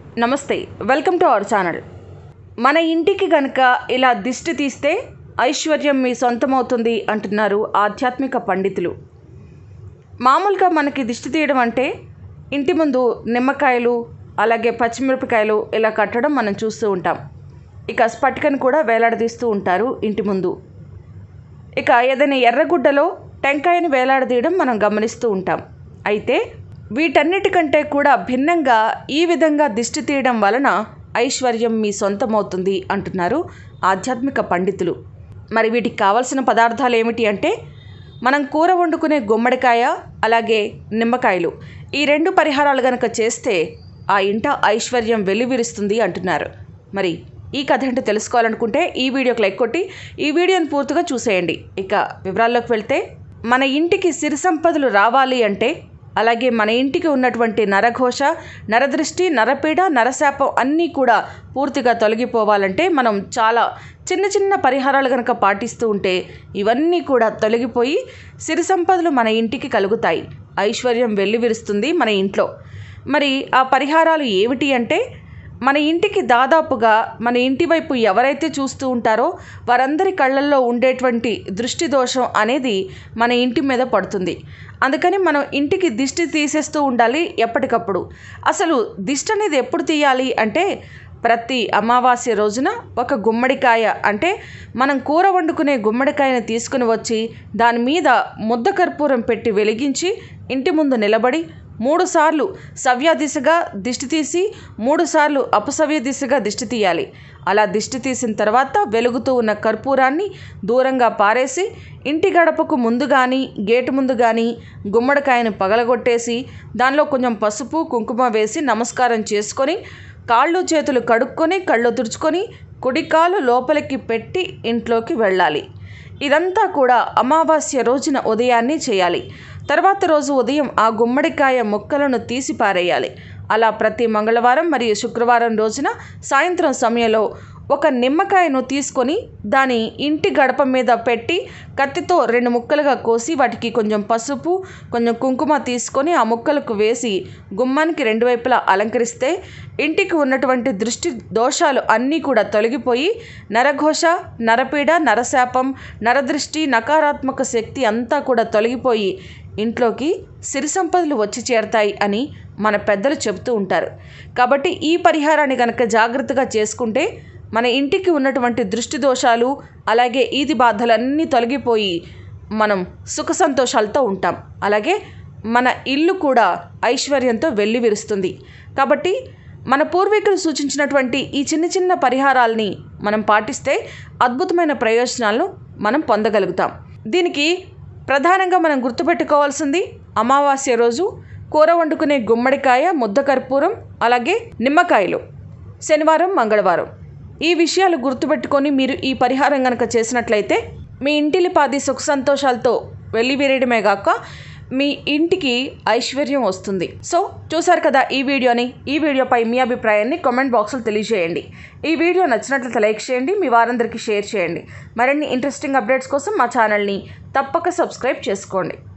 నమస్తే welcome to our channel మన ఇంటికి గనక ఇలా దిష్టి తీస్తే ఐశ్వర్యం మీ సొంతమవుతుంది అంటున్నారు ఆధ్యాత్మిక పండితులు మామూలుగా మనకి దిష్టి తీయడం అంటే ఇంటి ముందు నిమ్మకాయలు అలాగే పచ్చిమిరపకాయలు ఇలా కట్టడం మనం చూస్తూ ఉంటాం ఇక స్పటికను కూడా వేలాడదీస్తూ ఉంటారు ఇంటి ముందు ఇక ఏదైనా ఎర్రగుడ్డలో టెంకాయని వేలాడదీయడం మనం గమనిస్తూ ఉంటాం అయితే వీటన్నిటికంటే కూడా భిన్నంగా ఈ విధంగా దిష్టి తీయడం వలన ఐశ్వర్యం మీ సొంతమవుతుంది అంటున్నారు ఆధ్యాత్మిక పండితులు మరి వీటికి కావాల్సిన పదార్థాలు ఏమిటి అంటే మనం కూర వండుకునే గుమ్మడికాయ అలాగే నిమ్మకాయలు ఈ రెండు పరిహారాలు గనక చేస్తే ఆ ఇంట ఐశ్వర్యం వెల్లివిరుస్తుంది అంటున్నారు మరి ఈ కథ ఏంటో తెలుసుకోవాలనుకుంటే ఈ వీడియోకి లైక్ కొట్టి ఈ వీడియోని పూర్తిగా చూసేయండి ఇక వివరాల్లోకి వెళ్తే మన ఇంటికి సిరి సంపదలు రావాలి అంటే అలాగే మన ఇంటికి ఉన్నటువంటి నరఘోష నరదృష్టి నరపీడ నరశాపం అన్నీ కూడా పూర్తిగా తొలగిపోవాలంటే మనం చాలా చిన్న చిన్న పరిహారాలు కనుక పాటిస్తూ ఉంటే ఇవన్నీ కూడా తొలగిపోయి సిరి సంపదలు మన ఇంటికి కలుగుతాయి ఐశ్వర్యం వెల్లివిరుస్తుంది మన ఇంట్లో మరి ఆ పరిహారాలు ఏమిటి అంటే మన ఇంటికి దాదాపుగా మన ఇంటి వైపు ఎవరైతే చూస్తూ ఉంటారో వారందరి కళ్ళల్లో ఉండేటువంటి దృష్టి దోషం అనేది మన ఇంటి మీద పడుతుంది అందుకని మనం ఇంటికి దిష్టి తీసేస్తూ ఉండాలి ఎప్పటికప్పుడు అసలు దిష్టి అనేది ఎప్పుడు తీయాలి అంటే ప్రతి అమావాస్య రోజున ఒక గుమ్మడికాయ అంటే మనం కూర వండుకునే గుమ్మడికాయని తీసుకుని వచ్చి దాని మీద ముద్ద కర్పూరం పెట్టి వెలిగించి ఇంటి ముందు నిలబడి మూడుసార్లు సవ్య దిశగా దిష్టి తీసి మూడుసార్లు అపసవ్య దిశగా దిష్టి తీయాలి అలా దిష్టి తీసిన తర్వాత వెలుగుతూ ఉన్న కర్పూరాన్ని దూరంగా పారేసి ఇంటి గడపకు ముందు కానీ గేటు ముందు కానీ గుమ్మడికాయను పగలగొట్టేసి దానిలో కొంచెం పసుపు కుంకుమ వేసి నమస్కారం చేసుకొని కాళ్ళు చేతులు కడుక్కొని కళ్ళు తుడుచుకొని కుడికాలు లోపలికి పెట్టి ఇంట్లోకి వెళ్ళాలి ఇదంతా కూడా అమావాస్య రోజున ఉదయాన్నే చేయాలి తర్వాత రోజు ఉదయం ఆ గుమ్మడికాయ ముక్కలను తీసి పారేయాలి అలా ప్రతి మంగళవారం మరియు శుక్రవారం రోజున సాయంత్రం సమయంలో ఒక నిమ్మకాయను తీసుకొని దాని ఇంటి గడప మీద పెట్టి కత్తితో రెండు ముక్కలుగా కోసి వాటికి కొంచెం పసుపు కొంచెం కుంకుమ తీసుకొని ఆ ముక్కలకు వేసి గుమ్మానికి రెండు వైపులా అలంకరిస్తే ఇంటికి ఉన్నటువంటి దృష్టి దోషాలు అన్నీ కూడా తొలగిపోయి నరఘోష నరపీడ నరశాపం నరదృష్టి నకారాత్మక శక్తి అంతా కూడా తొలగిపోయి ఇంట్లోకి సిరి సంపదలు వచ్చి చేరతాయి అని మన పెద్దలు చెబుతూ ఉంటారు కాబట్టి ఈ పరిహారాన్ని కనుక జాగ్రత్తగా చేసుకుంటే మన ఇంటికి ఉన్నటువంటి దృష్టి దోషాలు అలాగే ఈది బాధలన్నీ తొలగిపోయి మనం సుఖ సంతోషాలతో ఉంటాం అలాగే మన ఇల్లు కూడా ఐశ్వర్యంతో వెళ్ళి విరుస్తుంది కాబట్టి మన పూర్వీకులు సూచించినటువంటి ఈ చిన్న చిన్న పరిహారాల్ని మనం పాటిస్తే అద్భుతమైన ప్రయోజనాలను మనం పొందగలుగుతాం దీనికి ప్రధానంగా మనం గుర్తుపెట్టుకోవాల్సింది అమావాస్య రోజు కూర వండుకునే గుమ్మడికాయ ముద్ద కర్పూరం అలాగే నిమ్మకాయలు శనివారం మంగళవారం ఈ విషయాలు గుర్తుపెట్టుకొని మీరు ఈ పరిహారం కనుక చేసినట్లయితే మీ ఇంటిలిపాది సుఖ సంతోషాలతో వెళ్ళి వేరేయడమే కాక మీ ఇంటికి ఐశ్వర్యం వస్తుంది సో చూసారు కదా ఈ వీడియోని ఈ వీడియోపై మీ అభిప్రాయాన్ని కామెంట్ బాక్స్లో తెలియజేయండి ఈ వీడియో నచ్చినట్లయితే లైక్ చేయండి మీ వారందరికీ షేర్ చేయండి మరిన్ని ఇంట్రెస్టింగ్ అప్డేట్స్ కోసం మా ఛానల్ని తప్పక సబ్స్క్రైబ్ చేసుకోండి